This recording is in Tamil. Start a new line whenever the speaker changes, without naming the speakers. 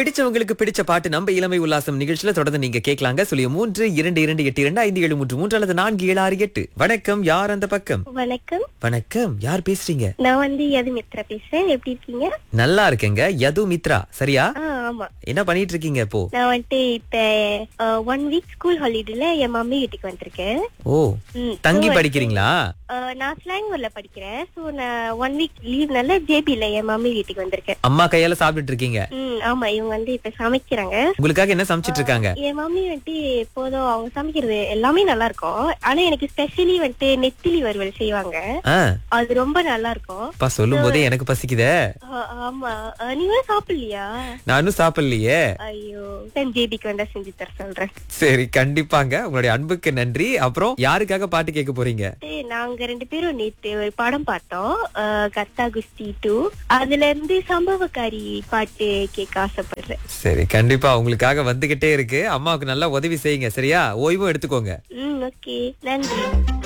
பிடிச்சவங்களுக்கு பிடிச்ச பாட்டு நம்ம இளமை உல்லாசம் நிகழ்ச்சியில தொடர்ந்து நீங்க கேட்கலாங்க சொல்லி மூன்று இரண்டு இரண்டு எட்டு இரண்டு ஐந்து ஏழு மூன்று மூன்று அல்லது நான்கு ஏழு ஆறு எட்டு வணக்கம் யார் அந்த பக்கம்
வணக்கம்
வணக்கம் யார் பேசுறீங்க
நான் வந்து யது மித்ரா பேசுறேன் எப்படி இருக்கீங்க
நல்லா இருக்கேங்க யது மித்ரா சரியா
ஆ ஆமா
என்ன பண்ணிட்டு இருக்கீங்க இப்போ
நான் வந்துட்டு இப்ப ஒன் வீக் ஸ்கூல் ஹாலிடேல என் மம்மி வீட்டுக்கு வந்திருக்கேன்
ஓ
ம்,
தங்கி
so
படிக்கிறீங்களா
ஆ, நான் ஸ்லாங்கூர்ல படிக்கிறேன் சோ நான் ஒன் வீக் லீவ்னால ஜேபில என் மம்மி வீட்டுக்கு வந்திருக்கேன்
அம்மா கையால சாப்பிட்டுட்டு இருக்கீங்க
ம் ஆமா இவங்க வந்து இப்ப சமைக்கிறாங்க
உங்களுக்காக என்ன சமைச்சிட்டு இருக்காங்க
என் மம்மி வந்துட்டு எப்போதும் அவங்க சமைக்கிறது எல்லாமே நல்லா இருக்கும் ஆனா எனக்கு ஸ்பெஷலி வந்துட்டு நெத்திலி வறுவல் செய்வாங்க
ஆ,
அது ரொம்ப நல்லா இருக்கும்
அப்பா சொல்லும் போதே எனக்கு பசிக்குதே
ஆ, ஆமா ஆ, நீங்க சாப்பிடலையா
நானும் சாப்பிடலையே
ஐயோ நான் ஜேபிக்கு வந்தா செஞ்சு தர சொல்றேன்
சரி கண்டிப்பாங்க உங்களுடைய அன்புக்கு நன்றி அப்புறம் யாருக்காக பாட்டு கேட்க போறீங்க
வந்துட்டு நாங்க ரெண்டு பேரும் நேத்து ஒரு படம் பார்த்தோம் அஹ், கத்தா குஸ்தி டூ அதுல இருந்து சம்பவக்காரி பாட்டு கேட்க ஆசைப்படுறேன்
சரி கண்டிப்பா உங்களுக்காக வந்துகிட்டே இருக்கு அம்மாவுக்கு நல்லா உதவி செய்யுங்க சரியா ஓய்வும் எடுத்துக்கோங்க
ம் ஓகே நன்றி